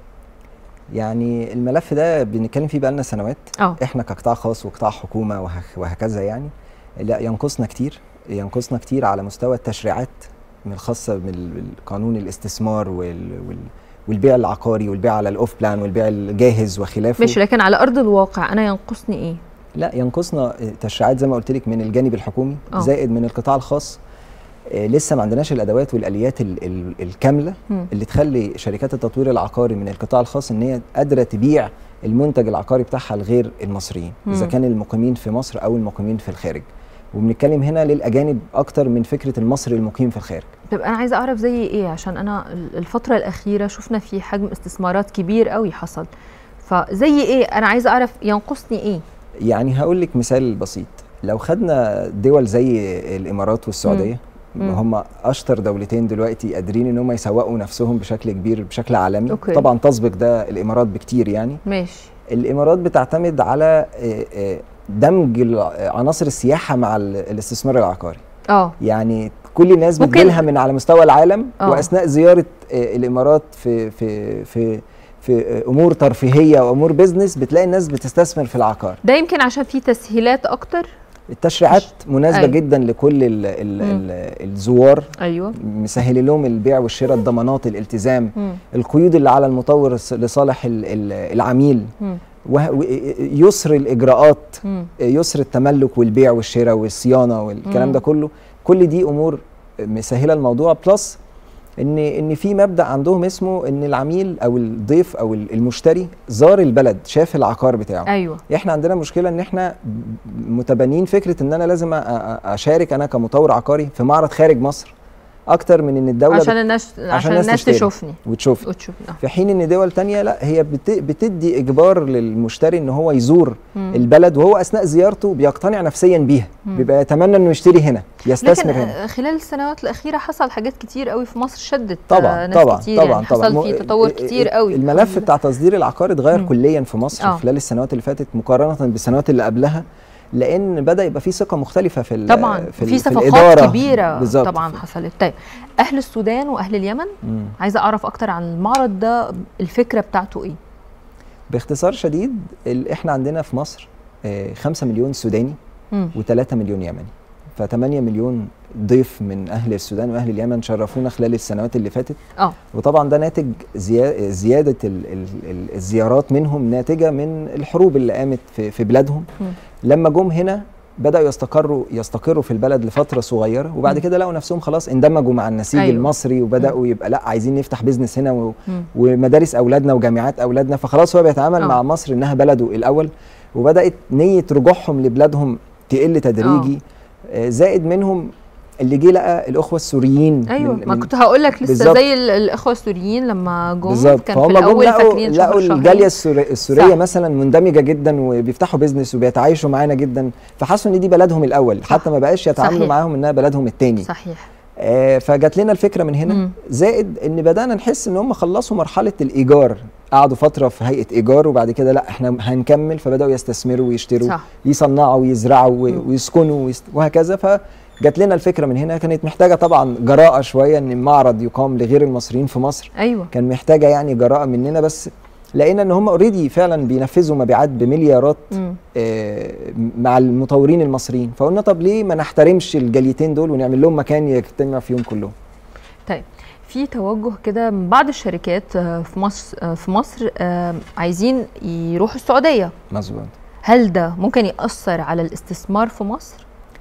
يعني الملف ده بنتكلم فيه بقالنا سنوات اه احنا كقطاع خاص وقطاع حكومه وهك- وهكذا يعني لا ينقصنا كتير ينقصنا كتير على مستوى التشريعات من الخاصه بالقانون الاستثمار وال وال والبيع العقاري والبيع على الاوف بلان والبيع الجاهز وخلافه ماشي لكن على ارض الواقع انا ينقصني ايه لا ينقصنا تشريعات زي ما قلت لك من الجانب الحكومي آه. زائد من القطاع الخاص آه، لسه ما عندناش الادوات والاليات ال ال الكامله مم. اللي تخلي شركات التطوير العقاري من القطاع الخاص ان هي قادره تبيع المنتج العقاري بتاعها لغير المصريين اذا مم. كان المقيمين في مصر او المقيمين في الخارج وبنتكلم هنا للاجانب اكتر من فكره المصري المقيم في الخارج طب انا عايزه اعرف زي ايه عشان انا ال- الفتره الاخيره شفنا في حجم استثمارات كبير قوي حصل فزي ايه انا عايزه اعرف ينقصني ايه يعني هقول لك مثال بسيط لو خدنا دول زي الامارات والسعوديه مم. هم اشطر دولتين دلوقتي قادرين ان هم يسوقوا نفسهم بشكل كبير بشكل عالمي أوكي. طبعا تسبق ده الامارات بكتير يعني ماشي الامارات بتعتمد على آه، آه، دمج الع- عناصر السياحه مع ال- الاستثمار العقاري اه يعني كل الناس ممكن- بتجيلها من على مستوى العالم آه. واثناء زياره آه، الامارات في في في في امور ترفيهيه وامور بيزنس بتلاقي الناس بتستثمر في العقار ده يمكن عشان في تسهيلات اكتر التشريعات مناسبه أيوة. جدا لكل ال ال ال الزوار ايوه مسهل لهم البيع والشراء الضمانات الالتزام مم. القيود اللي على المطور الص- لصالح ال- ال- العميل مم. وه- و- يسر الاجراءات مم. يسر التملك والبيع والشراء والصيانه والكلام مم. ده كله كل دي امور مسهله الموضوع بلس ان ان في مبدا عندهم اسمه ان العميل او الضيف او المشتري زار البلد شاف العقار بتاعه ايوه احنا عندنا مشكله ان احنا متبنيين فكره ان انا لازم أ- أ- اشارك انا كمطور عقاري في معرض خارج مصر اكتر من ان الدوله عشان بت- الناس عشان الناس الناس تشتري. تشوفني وتشوف وتشوفني آه. في حين ان دول تانية لا هي بت- بتدي اجبار للمشتري ان هو يزور مم. البلد وهو اثناء زيارته بيقتنع نفسيا بيها مم. بيبقى يتمنى انه يشتري هنا لكن يستثمر هنا آه، خلال السنوات الاخيره حصل حاجات كتير قوي في مصر شدت طبعا آه، ناس طبعا كتير طبعا يعني طبعا حصل مو- في تطور ال- كتير ال- قوي الملف الحمد بتاع تصدير العقار اتغير مم. كليا في مصر آه. خلال السنوات اللي فاتت مقارنه بالسنوات اللي قبلها لان بدا يبقى في ثقه مختلفه في ال- طبعا في, ال- في في صفقات الإدارة. كبيره بالظبط. طبعا حصلت طيب اهل السودان واهل اليمن مم. عايزه اعرف اكتر عن المعرض ده الفكره بتاعته ايه باختصار شديد ال- احنا عندنا في مصر 5 مليون سوداني مم. و3 مليون يمني ف 8 مليون ضيف من اهل السودان واهل اليمن شرفونا خلال السنوات اللي فاتت اه وطبعا ده ناتج زيا- زياده ال ال ال الزيارات منهم ناتجه من الحروب اللي قامت في, في بلادهم مم. لما جم هنا بداوا يستقروا يستقروا في البلد لفتره صغيره وبعد مم. كده لقوا نفسهم خلاص اندمجوا مع النسيج أيوة. أيوة. المصري وبداوا يبقى لا عايزين نفتح بيزنس هنا و مم. ومدارس اولادنا وجامعات اولادنا فخلاص هو بيتعامل آه. مع مصر انها بلده الاول وبدات نيه رجوعهم لبلادهم تقل تدريجي آه، زائد منهم اللي جه لقى الاخوه السوريين ايوه من- ما من- كنت هقول لك لسه بالظبط. زي ال- الاخوه السوريين لما جم بالظبط كان في فهم جم الاول لقوا فاكرين شهر لقوا شهرين. الجاليه السوري السوريه صح. مثلا مندمجه جدا وبيفتحوا بيزنس وبيتعايشوا معانا جدا فحسوا ان دي بلدهم الاول صح. حتى ما بقاش يتعاملوا صحيح. معاهم انها بلدهم الثاني صحيح آه فجات لنا الفكره من هنا مم. زائد ان بدانا نحس ان هم خلصوا مرحله الايجار قعدوا فتره في هيئه ايجار وبعد كده لا احنا هنكمل فبداوا يستثمروا ويشتروا صح يصنعوا ويزرعوا و- مم. ويسكنوا ويست... وهكذا فجات لنا الفكره من هنا كانت محتاجه طبعا جراءه شويه ان معرض يقام لغير المصريين في مصر ايوه كان محتاجه يعني جراءه مننا بس لقينا ان هم اوريدي فعلا بينفذوا مبيعات بمليارات مم. آه، مع المطورين المصريين فقلنا طب ليه ما نحترمش الجاليتين دول ونعمل لهم مكان يجتمع فيهم كلهم طيب في توجه كده من بعض الشركات آه، في مصر آه، في مصر آه، عايزين يروحوا السعوديه مظبوط هل ده ممكن يأثر على الاستثمار في مصر؟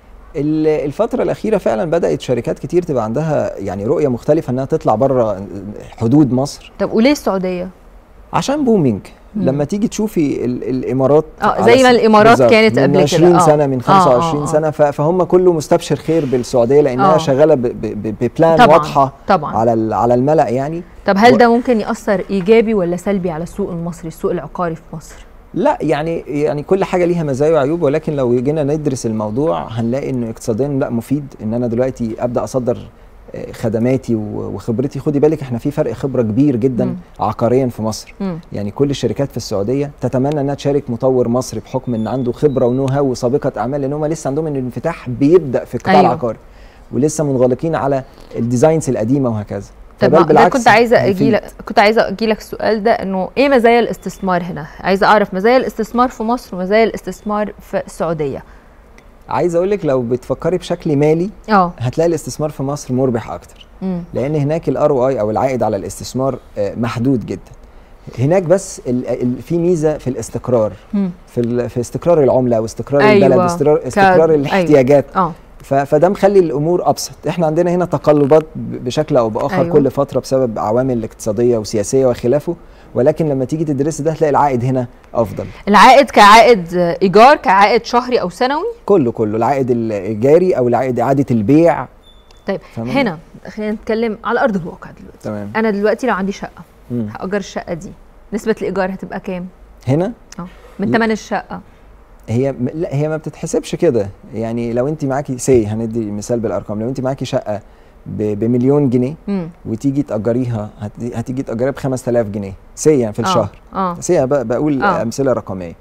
ال- الفترة الأخيرة فعلا بدأت شركات كتير تبقى عندها يعني رؤية مختلفة إنها تطلع بره حدود مصر طب وليه السعوديه؟ عشان بومينج مم. لما تيجي تشوفي ال- الامارات اه على زي ما س- الامارات بالظبط، كانت من قبل كده 20 آه. سنه من آه، 25 آه، آه. سنه ف- فهم كله مستبشر خير بالسعوديه لانها آه. شغاله ب- ب- ب- ببلان طبعا واضحه طبعا على ال- على الملا يعني طب هل و- ده ممكن يأثر ايجابي ولا سلبي على السوق المصري السوق العقاري في مصر؟ لا يعني يعني كل حاجه ليها مزايا وعيوب ولكن لو جينا ندرس الموضوع هنلاقي انه اقتصاديا لا مفيد ان انا دلوقتي ابدا اصدر آه، خدماتي و- وخبرتي خدي بالك احنا في فرق خبره كبير جدا مم. عقاريا في مصر مم. يعني كل الشركات في السعوديه تتمنى انها تشارك مطور مصري بحكم ان عنده خبره ونو هاو وسابقه اعمال لان هم لسه عندهم ان الانفتاح بيبدا في القطاع أيوة. أيوه. العقاري ولسه منغلقين على الديزاينز القديمه وهكذا طب فبل ما ده بالعكس كنت عايزه اجي هيفيد. لك كنت عايزه اجي لك السؤال ده انه ايه مزايا الاستثمار هنا؟ عايزه اعرف مزايا الاستثمار في مصر ومزايا الاستثمار في السعوديه. عايز اقول لك لو بتفكري بشكل مالي اه هتلاقي الاستثمار في مصر مربح اكتر مم. لان هناك الار او اي او العائد على الاستثمار آه، محدود جدا هناك بس ال ال في ميزه في الاستقرار مم. في ال في استقرار العمله واستقرار أيوة. البلد استقرار, استقرار أيوة. الاحتياجات اه ف- فده مخلي الامور ابسط احنا عندنا هنا تقلبات ب- بشكل او باخر أيوة. أيوة. كل فتره بسبب عوامل اقتصاديه وسياسيه وخلافه ولكن لما تيجي تدرسي ده هتلاقي العائد هنا افضل العائد كعائد ايجار كعائد شهري او سنوي كله كله العائد الجاري او العائد اعاده البيع طيب فاهمة؟ هنا خلينا نتكلم على ارض الواقع دلوقتي تمام انا دلوقتي لو عندي شقه مم. هاجر الشقه دي نسبه الايجار هتبقى كام هنا من لا. ثمن الشقه هي م- لا هي ما بتتحسبش كده يعني لو انت معاكي سي هندي مثال بالارقام لو انت معاكي شقه ب- بمليون جنيه امم وتيجي تاجريها هت- هتيجي تاجريها ب 5000 جنيه سي يعني في الشهر اه بس هي ب- بقول آه. آه. امثله رقميه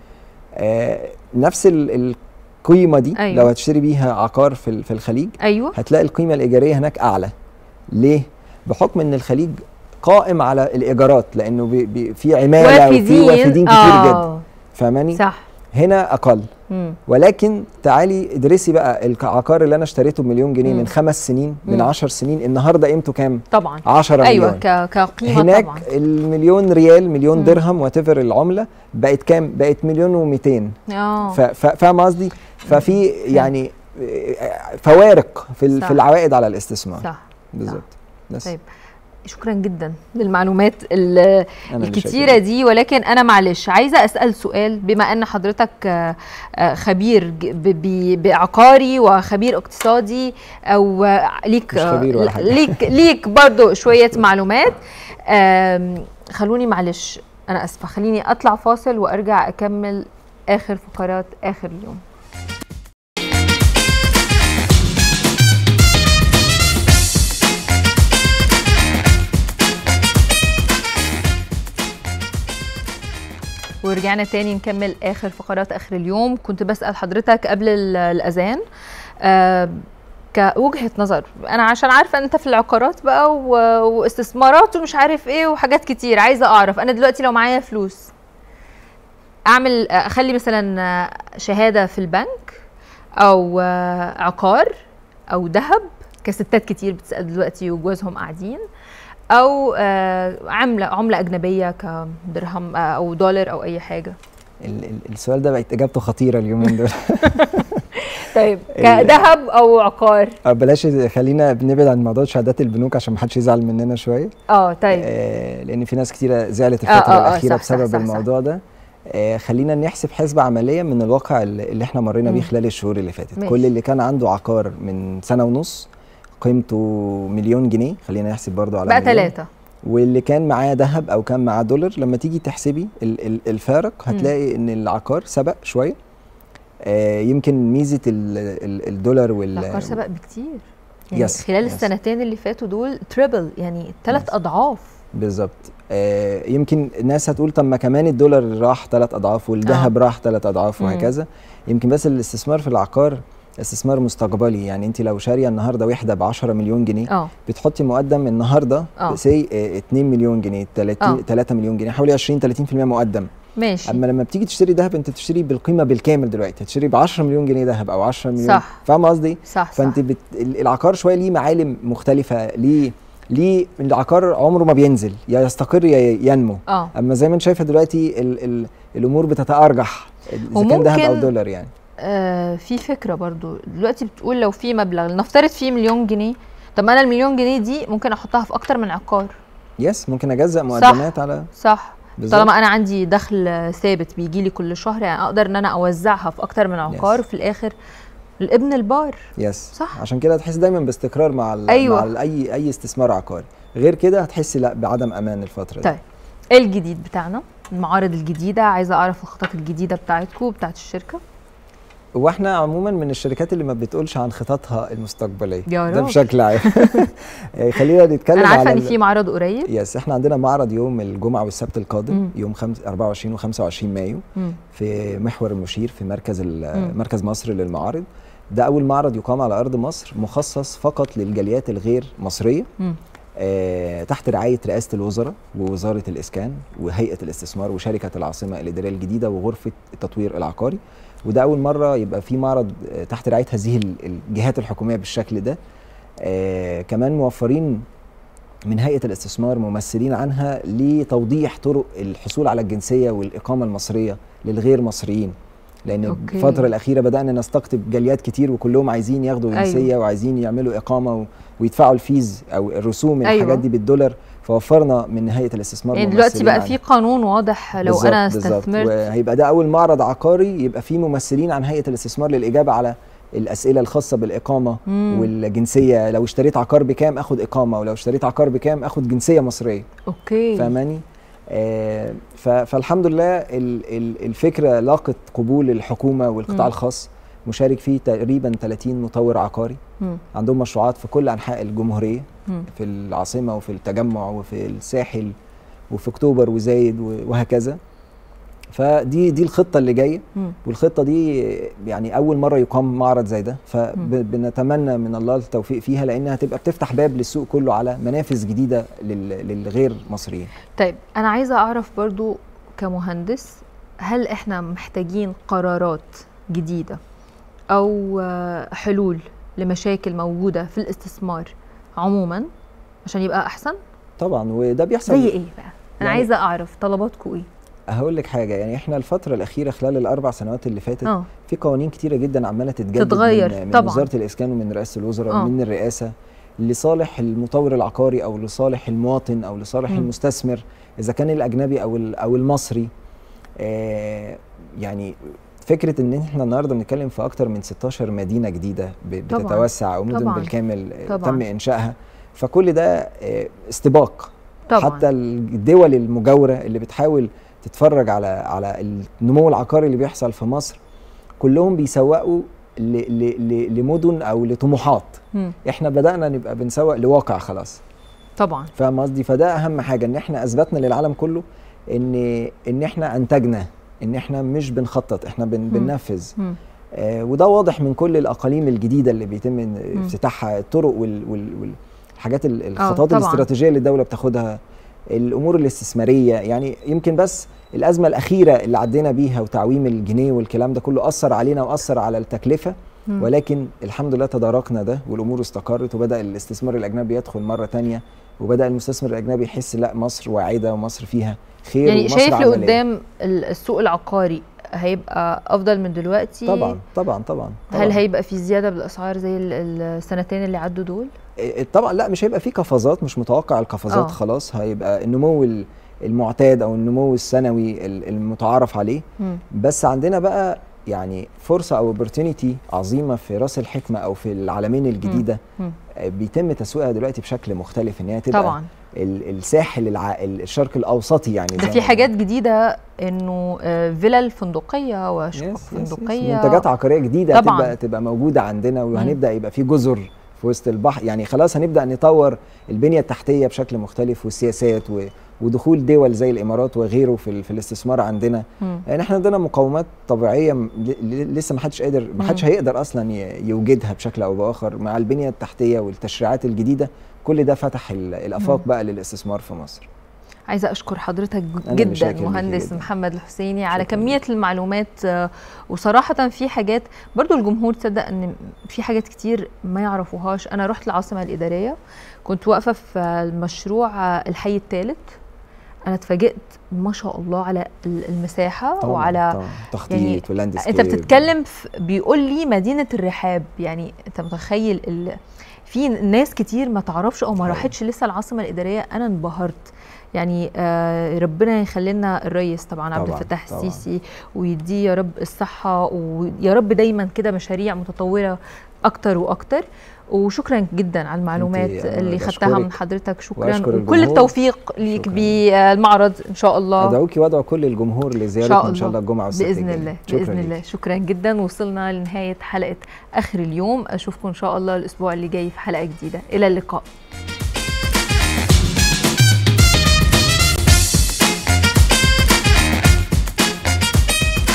آه نفس ال- القيمه دي أيوة. أيوة. لو هتشتري بيها عقار في ال- في الخليج ايوه هتلاقي القيمه الايجاريه هناك اعلى ليه بحكم ان الخليج قائم على الايجارات لانه بي بي في عماله وفي وافدين وافدين كتير جدا آه. فاهماني صح هنا اقل مم. ولكن تعالي ادرسي بقى العقار اللي انا اشتريته بمليون جنيه مم. من خمس سنين من مم. عشر سنين النهارده قيمته كام طبعا 10 ايوه مليون ك... كقيمه هناك طبعا المليون ريال مليون مم. درهم وات العمله بقت كام بقت مليون و200 اه فاهم قصدي ففي يعني آه، فوارق في ال- صح. في العوائد على الاستثمار صح بالظبط بس طيب شكرا جدا للمعلومات ال- أنا اللي الكتيرة شاكر. دي ولكن أنا معلش عايزة أسأل سؤال بما أن حضرتك آه، آه، خبير ج- ب- ب- بعقاري وخبير اقتصادي أو آه، ليك مش خبير ولا آه، حاجة. ليك ليك برضو شوية معلومات آم، خلوني معلش أنا أسفة خليني أطلع فاصل وأرجع أكمل آخر فقرات آخر اليوم ورجعنا تاني نكمل اخر فقرات اخر اليوم كنت بسال حضرتك قبل ال- الاذان آه كوجهه نظر انا عشان عارفه انت في العقارات بقى و- واستثمارات ومش عارف ايه وحاجات كتير عايزه اعرف انا دلوقتي لو معايا فلوس اعمل اخلي مثلا آه، شهاده في البنك او آه، عقار او ذهب كستات كتير بتسال دلوقتي وجوازهم قاعدين او آه، عمله عمله اجنبيه كدرهم آه، او دولار او اي حاجه ال- ال- السؤال ده بقت اجابته خطيره اليومين دول طيب ال- كذهب او عقار آه، بلاش خلينا بنبعد عن موضوع شهادات البنوك عشان ما حدش يزعل مننا شويه اه طيب آه لان في ناس كتيره زعلت آه، الفتره آه، آه، الاخيره صح، صح، بسبب صح، صح. الموضوع ده آه خلينا نحسب حسبة عملية من الواقع اللي اللي احنا مرينا بيه مم. خلال الشهور اللي فاتت ماشي. كل اللي كان عنده عقار من سنة ونص قيمته مليون جنيه خلينا نحسب برضو على بقى مليون. ثلاثة واللي كان معاه ذهب او كان معاه دولار لما تيجي تحسبي ال- ال- الفارق هتلاقي ان العقار سبق شويه آه يمكن ميزه ال- ال- الدولار وال العقار سبق بكتير يعني Yes, خلال yes. السنتين اللي فاتوا دول تريبل يعني ثلاث Yes. اضعاف بالظبط آه يمكن الناس هتقول طب ما كمان الدولار راح ثلاث اضعاف والذهب راح ثلاث اضعاف مم. وهكذا يمكن بس الاستثمار في العقار استثمار مستقبلي يعني انت لو شاريه النهارده وحده ب 10 مليون جنيه اه بتحطي مقدم النهارده آه. سي 2 مليون جنيه 30 آه. 3 مليون جنيه حوالي 20 30% مقدم ماشي اما لما بتيجي تشتري ذهب انت بتشتري بالقيمه بالكامل دلوقتي هتشتري ب 10 مليون جنيه ذهب او 10 مليون صح. فاهم قصدي صح فانت صح بت... ال- العقار شويه ليه معالم مختلفه ليه ليه العقار عمره ما بينزل يا يستقر يا ينمو اه اما زي ما انت شايفه دلوقتي ال... ال... الامور بتتارجح اذا كان ذهب او وممكن- دولار يعني آه، في فكره برضو دلوقتي بتقول لو في مبلغ نفترض فيه مليون جنيه طب ما انا المليون جنيه دي ممكن احطها في اكتر من عقار يس ممكن اجزأ مقدمات على صح بالظبط. طالما انا عندي دخل آه، ثابت بيجي لي كل شهر يعني اقدر ان انا اوزعها في اكتر من عقار Yes. وفي الاخر الابن البار يس صح. عشان كده هتحس دايما باستقرار مع ال... أيوة. مع ال... اي اي استثمار عقاري غير كده هتحسي لا بعدم امان الفتره دي طيب ايه الجديد بتاعنا المعارض الجديده عايزه اعرف الخطط الجديده بتاعتكم وبتاعت الشركه واحنا عموما من الشركات اللي ما بتقولش عن خططها المستقبليه يا ده راجل. بشكل عام يعني خلينا نتكلم انا عارفه على ان ال- في معرض قريب يس احنا عندنا معرض يوم الجمعه والسبت القادم مم. يوم خمس 24 و25 مايو مم. في محور المشير في مركز ال- مم. مركز مصر للمعارض ده اول معرض يقام على ارض مصر مخصص فقط للجاليات الغير مصريه مم. آه تحت رعايه رئاسه الوزراء ووزاره الاسكان وهيئه الاستثمار وشركه العاصمه الاداريه الجديده وغرفه التطوير العقاري وده اول مره يبقى في معرض آه، تحت رعايه هذه ال- الجهات الحكوميه بالشكل ده آه كمان موفرين من هيئه الاستثمار ممثلين عنها لتوضيح طرق الحصول على الجنسيه والاقامه المصريه للغير مصريين لان أوكي. الفتره الاخيره بدانا نستقطب جاليات كتير وكلهم عايزين ياخدوا أيوة. جنسيه وعايزين يعملوا اقامه و... ويدفعوا الفيز او الرسوم أيوة. الحاجات دي بالدولار فوفرنا من هيئه الاستثمار يعني دلوقتي ممثلين بقى عنها. في قانون واضح لو بالظبط- انا بالظبط. استثمرت وهيبقى ده اول معرض عقاري يبقى فيه ممثلين عن هيئه الاستثمار للاجابه على الاسئله الخاصه بالاقامه مم. والجنسيه لو اشتريت عقار بكام اخد اقامه ولو اشتريت عقار بكام اخد جنسيه مصريه اوكي فاهماني آه ف- فالحمد لله ال- ال- الفكره لاقت قبول الحكومه والقطاع مم. الخاص مشارك فيه تقريبا 30 مطور عقاري مم. عندهم مشروعات في كل انحاء الجمهوريه مم. في العاصمه وفي التجمع وفي الساحل وفي اكتوبر وزايد و- وهكذا فدي دي الخطه اللي جايه مم. والخطه دي يعني اول مره يقام معرض زي ده فبنتمنى من الله التوفيق فيها لانها هتبقى بتفتح باب للسوق كله على منافذ جديده لل- للغير مصريين طيب انا عايزه اعرف برضو كمهندس هل احنا محتاجين قرارات جديده او آه، حلول لمشاكل موجوده في الاستثمار عموما عشان يبقى احسن طبعا وده بيحصل زي ايه بقى انا يعني- عايزه اعرف طلباتكم ايه هقول لك حاجه يعني احنا الفتره الاخيره خلال الاربع سنوات اللي فاتت اه في قوانين كتيره جدا عماله تتجدد تتغير، من, من طبعاً. وزاره الاسكان ومن رئاسه الوزراء آه. ومن الرئاسه لصالح المطور العقاري او لصالح المواطن او لصالح مم. المستثمر اذا كان الاجنبي او ال- او المصري آه يعني فكره ان احنا النهارده بنتكلم في اكتر من 16 مدينه جديده ب- طبعاً. بتتوسع او مدن طبعاً. بالكامل آه، طبعاً. تم انشائها فكل ده آه، استباق طبعا حتى الدول المجاوره اللي بتحاول تتفرج على على النمو العقاري اللي بيحصل في مصر كلهم بيسوقوا ل- ل- ل- لمدن او لطموحات مم. احنا بدانا نبقى بنسوق لواقع خلاص طبعا فاهم قصدي فده اهم حاجه ان احنا اثبتنا للعالم كله ان ان احنا انتجنا ان احنا مش بنخطط احنا بن بننفذ مم. آه وده واضح من كل الاقاليم الجديده اللي بيتم إن- افتتاحها الطرق وال وال والحاجات ال- الخطوات طبعاً. الاستراتيجيه اللي الدوله بتاخدها الامور الاستثماريه يعني يمكن بس الازمه الاخيره اللي عدينا بيها وتعويم الجنيه والكلام ده كله اثر علينا واثر على التكلفه مم. ولكن الحمد لله تداركنا ده والامور استقرت وبدا الاستثمار الاجنبي يدخل مره تانية وبدا المستثمر الاجنبي يحس لا مصر واعده ومصر فيها خير يعني ومصر شايف عملية. لقدام ال- السوق العقاري هيبقى افضل من دلوقتي طبعا طبعا طبعا طبعا هل هيبقى في زياده بالاسعار زي ال- السنتين اللي عدوا دول إيه، طبعا لا مش هيبقى في قفزات مش متوقع القفزات آه. أوه. خلاص هيبقى النمو ال- المعتاد او النمو السنوي ال- المتعارف عليه مم. بس عندنا بقى يعني فرصه او اوبورتونيتي عظيمه في راس الحكمه او في العالمين الجديده مم. آه، بيتم تسويقها دلوقتي بشكل مختلف ان هي تبقى طبعا ال- الساحل الع... الشرق الاوسطي يعني ده زي في ما حاجات جديده انه آه، فيلل فندقيه وشقق يس يس يس. فندقيه منتجات عقاريه جديده طبعاً. تبقى تبقى موجوده عندنا وهنبدا يبقى في جزر في وسط البحر يعني خلاص هنبدا نطور البنيه التحتيه بشكل مختلف والسياسات و... ودخول دول زي الامارات وغيره في, ال... في الاستثمار عندنا مم. يعني احنا عندنا مقومات طبيعيه م- ل... ل- لسه ما حدش قادر ما حدش مم. هيقدر اصلا ي... يوجدها بشكل او باخر مع البنيه التحتيه والتشريعات الجديده كل ده فتح ال... الافاق مم. بقى للاستثمار في مصر عايزه اشكر حضرتك أنا اللي جدا شاكر ليكي مهندس جداً. محمد الحسيني على شكراً كميه المعلومات آه، وصراحه في حاجات برضو الجمهور تصدق ان في حاجات كتير ما يعرفوهاش انا رحت العاصمه الاداريه كنت واقفه في المشروع آه، الحي الثالث انا اتفاجئت ما شاء الله على ال- المساحه طبعاً، وعلى طبعاً. تخطيط يعني ولاند انت سكيب. بتتكلم في بيقول لي مدينه الرحاب يعني انت متخيل ال... في ناس كتير ما تعرفش او ما أيوة. راحتش لسه العاصمه الاداريه انا انبهرت يعني آه ربنا يخلي لنا الرئيس طبعا عبد طبعاً، الفتاح طبعاً. السيسي ويديه يا رب الصحه ويا رب دايما كده مشاريع متطوره اكتر واكتر وشكرا جدا على المعلومات أنا اللي بشكرك خدتها من حضرتك شكرا وأشكر وكل الجمهور. التوفيق ليك شكراً. بالمعرض ان شاء الله ادعوك وادعو كل الجمهور لزيارتنا ان شاء الله الجمعه والسبت باذن الجاي. الله شكراً باذن ليك. الله شكرا جدا وصلنا لنهايه حلقه اخر اليوم اشوفكم ان شاء الله الاسبوع اللي جاي في حلقه جديده الى اللقاء